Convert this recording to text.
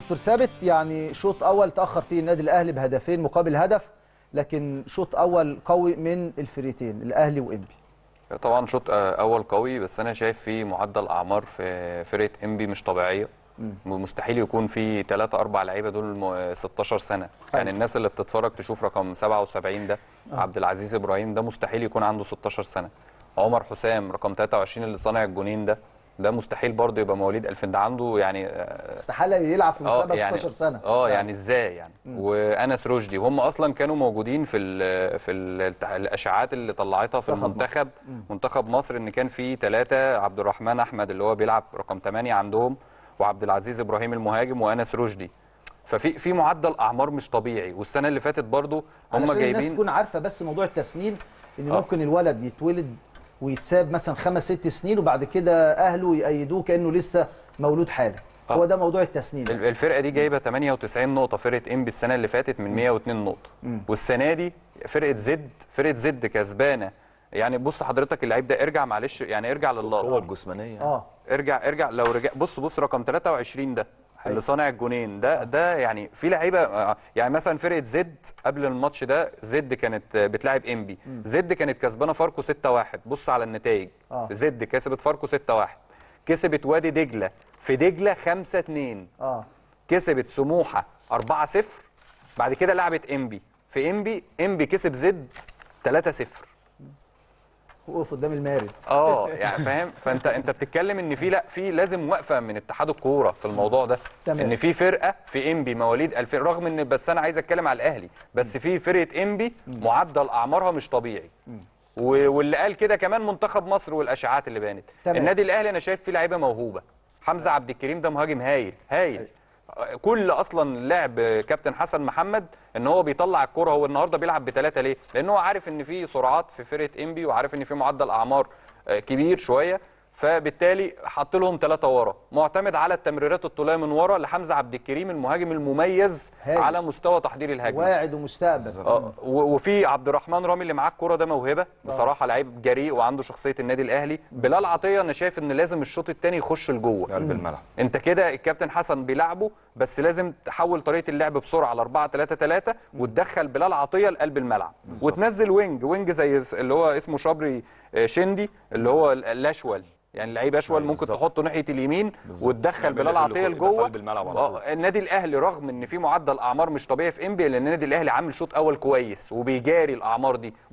دكتور ثابت يعني شوط اول تاخر فيه النادي الاهلي بهدفين مقابل هدف لكن شوط اول قوي من الفريقين الاهلي وانبي طبعا شوط آه، اول قوي بس انا شايف في معدل اعمار في فرقه انبي مش طبيعيه مستحيل يكون في 3 4 لعيبه دول م- 16 سنه يعني الناس اللي بتتفرج تشوف رقم 77 ده عبد العزيز ابراهيم ده مستحيل يكون عنده 16 سنه عمر حسام رقم 23 اللي صانع الجونين ده ده مستحيل برضه يبقى مواليد 2000 ده عنده يعني آه، استحاله يلعب في اه مسابقه يعني 16 سنه اه يعني ازاي يعني وانس رشدي وهم اصلا كانوا موجودين في ال في ال الاشاعات اللي طلعتها في منتخب المنتخب منتخب مصر ان كان في ثلاثه عبد الرحمن احمد اللي هو بيلعب رقم 8 عندهم وعبد العزيز ابراهيم المهاجم وانس رشدي ففي في معدل اعمار مش طبيعي والسنه اللي فاتت برضو هم علشان الناس جايبين تكون عارفه بس موضوع التسنين ان آه. ممكن الولد يتولد ويتساب مثلا خمس ست سنين وبعد كده اهله يأيدوه كانه لسه مولود حالا آه. هو ده موضوع التسنين ال- الفرقه دي جايبه 98 نقطه فرقه انبي السنه اللي فاتت من 102 نقطه والسنه دي فرقه زد فرقه زد كسبانه يعني بص حضرتك اللعيب ده ارجع معلش يعني ارجع للقطه القوه الجسمانيه اه ارجع ارجع لو رجع بص بص رقم 23 ده اللي صانع الجونين ده ده يعني في لعيبه آه، يعني مثلا فرقه زد قبل الماتش ده زد كانت آه، بتلاعب انبي زد كانت كسبانه فاركو 6-1 بص على النتائج آه. زد كسبت فاركو 6-1 كسبت وادي دجله في دجله 5-2 اه كسبت سموحه 4-0 بعد كده لعبت انبي في انبي انبي كسب زد 3-0 وقف قدام المارد اه يعني فاهم فانت انت بتتكلم ان في لا في لازم وقفه من اتحاد الكوره في الموضوع ده تمام. ان في فرقه في انبي مواليد 2000 رغم ان بس انا عايز اتكلم على الاهلي بس في فرقه انبي معدل اعمارها مش طبيعي و- واللي قال كده كمان منتخب مصر والاشاعات اللي بانت تمام. النادي الاهلي انا شايف فيه لعيبه موهوبه حمزه عبد الكريم ده مهاجم هايل هايل كل اصلا لعب كابتن حسن محمد ان هو بيطلع الكره هو النهارده بيلعب بثلاثه ليه؟ لان هو عارف ان في سرعات في فرقه انبي وعارف ان في معدل اعمار آه، كبير شويه فبالتالي حط لهم ثلاثه ورا معتمد على التمريرات الطوليه من ورا لحمزه عبد الكريم المهاجم المميز هايل. على مستوى تحضير الهجمه واعد ومستقبل اه و- وفي عبد الرحمن رامي اللي معاه الكوره ده موهبه بصراحه لعيب جريء وعنده شخصيه النادي الاهلي بلال عطيه انا شايف ان لازم الشوط الثاني يخش لجوه قلب الملعب انت كده الكابتن حسن بيلعبه بس لازم تحول طريقه اللعب بسرعه ل 4 3 3 وتدخل بلال عطيه لقلب الملعب وتنزل وينج وينج زي اللي هو اسمه شبري آه، شندي اللي هو ال- الاشول يعني لعيب اشول أيوة ممكن بالظبط. تحطه ناحيه اليمين بالظبط. وتدخل يعمل بلال لك عطيه اللي فوق- يبقى في لجوه قلب الملعب على اه طول. النادي الاهلي رغم ان في معدل اعمار مش طبيعي في انبي لان النادي الاهلي عامل شوط اول كويس وبيجاري الاعمار دي